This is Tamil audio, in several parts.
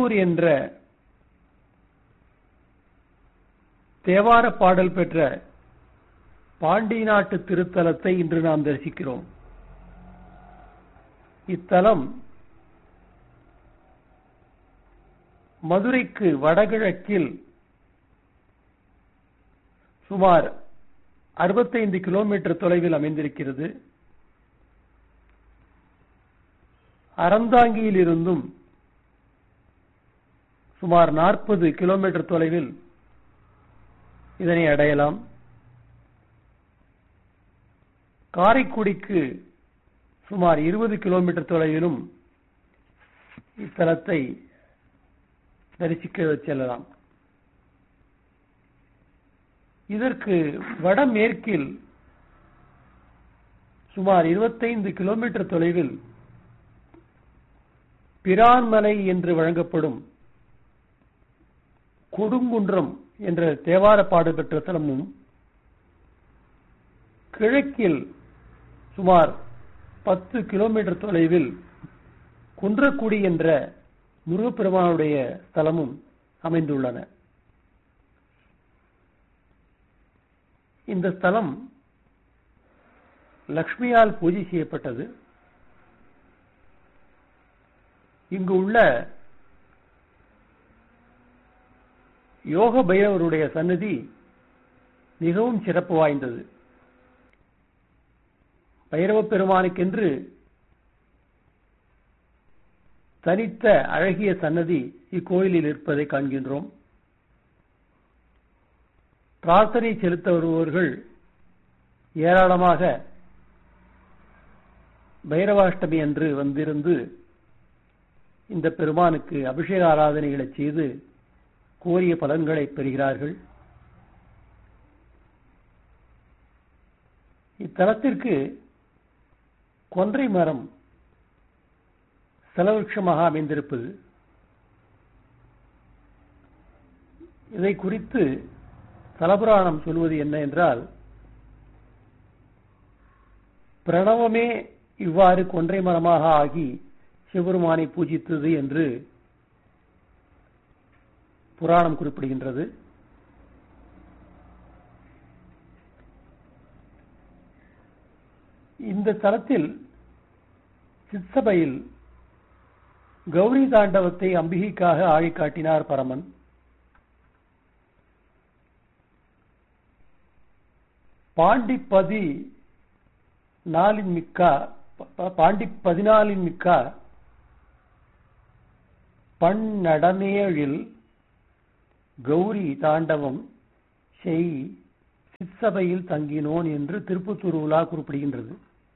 திருப்புத்தூர் என்ற தேவார பாடல் பெற்ற பாண்டி நாட்டு திருத்தலத்தை இன்று நாம் தரிசிக்கிறோம் இத்தலம் மதுரைக்கு வடகிழக்கில் சுமார் அறுபத்தைந்து கிலோமீட்டர் தொலைவில் அமைந்திருக்கிறது அறந்தாங்கியில் இருந்தும் சுமார் நாற்பது கிலோமீட்டர் தொலைவில் இதனை அடையலாம் காரைக்குடிக்கு சுமார் இருபது கிலோமீட்டர் தொலைவிலும் இத்தலத்தை தரிசிக்க செல்லலாம் இதற்கு வடமேற்கில் சுமார் இருபத்தைந்து கிலோமீட்டர் தொலைவில் பிரான்மலை என்று வழங்கப்படும் கொடுங்குன்றம் என்ற தேவார பாடு பெற்ற தலமும் கிழக்கில் சுமார் பத்து கிலோமீட்டர் தொலைவில் குன்றக்குடி என்ற முருகப்பெருமானுடைய ஸ்தலமும் அமைந்துள்ளன இந்த ஸ்தலம் லக்ஷ்மியால் பூஜை செய்யப்பட்டது இங்கு உள்ள யோக பைரவருடைய சன்னதி மிகவும் சிறப்பு வாய்ந்தது பைரவ பெருமானுக்கென்று தனித்த அழகிய சன்னதி இக்கோயிலில் இருப்பதை காண்கின்றோம் பிரார்த்தனை செலுத்த வருபவர்கள் ஏராளமாக பைரவாஷ்டமி அன்று வந்திருந்து இந்த பெருமானுக்கு அபிஷேக ஆராதனைகளை செய்து கோரிய பலன்களை பெறுகிறார்கள் இத்தலத்திற்கு கொன்றை மரம் செலவிருஷமாக அமைந்திருப்பது இதை குறித்து தலபுராணம் சொல்வது என்ன என்றால் பிரணவமே இவ்வாறு கொன்றை மரமாக ஆகி சிவபெருமானை பூஜித்தது என்று புராணம் குறிப்பிடுகின்றது இந்த தலத்தில் சித்சபையில் கௌரி தாண்டவத்தை அம்பிகைக்காக ஆழி காட்டினார் பரமன் பாண்டிப்பதி நாளின் மிக்கா பாண்டி பதினாலின் மிக்கா பன்னடமேழில் கௌரி தாண்டவம் செய் சிற்சபையில் தங்கினோன் என்று திருப்பத்தூர் உலா குறிப்பிடுகின்றது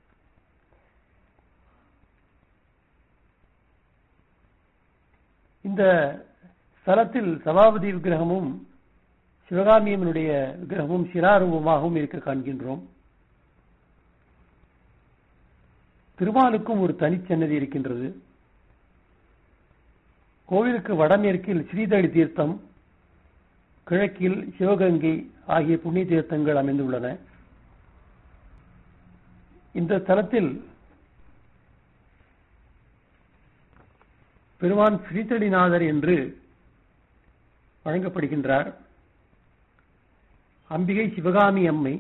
இந்த ஸ்தலத்தில் சபாபதி விக்கிரகமும் சிவகாமியம்மனுடைய விக்கிரகமும் சிராரூபமாகவும் இருக்க காண்கின்றோம் திருமாலுக்கும் ஒரு தனிச்சன்னதி இருக்கின்றது கோவிலுக்கு வடமேற்கில் ஸ்ரீதளி தீர்த்தம் கிழக்கில் சிவகங்கை ஆகிய புண்ணிய தீர்த்தங்கள் அமைந்துள்ளன இந்த தலத்தில் பெருமான் ஸ்ரீதளிநாதர் என்று வழங்கப்படுகின்றார் அம்பிகை சிவகாமி அம்மை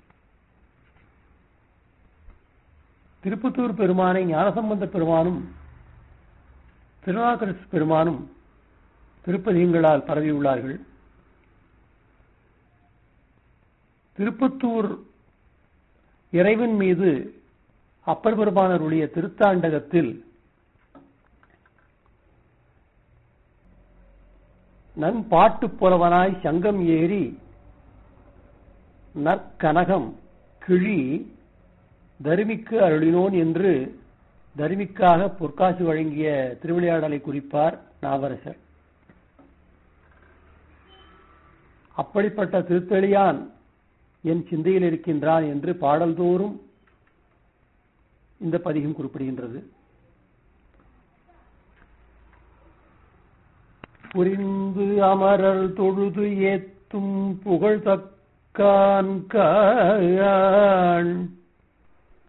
திருப்பத்தூர் பெருமானை ஞானசம்பந்த பெருமானும் திருநாகரசு பெருமானும் திருப்பதிகங்களால் பரவியுள்ளார்கள் திருப்பத்தூர் இறைவன் மீது அப்பர் பெருமானருடைய திருத்தாண்டகத்தில் நன்பாட்டு புலவனாய் சங்கம் ஏறி நற்கனகம் கிழி தருமிக்கு அருளினோன் என்று தருமிக்காக பொற்காசு வழங்கிய திருவிளையாடலை குறிப்பார் நாவரசர் அப்படிப்பட்ட திருத்தெளியான் என் சிந்தையில் இருக்கின்றான் என்று பாடல்தோறும் இந்த பதிகம் குறிப்பிடுகின்றது புரிந்து அமரர் தொழுது ஏத்தும் புகழ் தக்கான்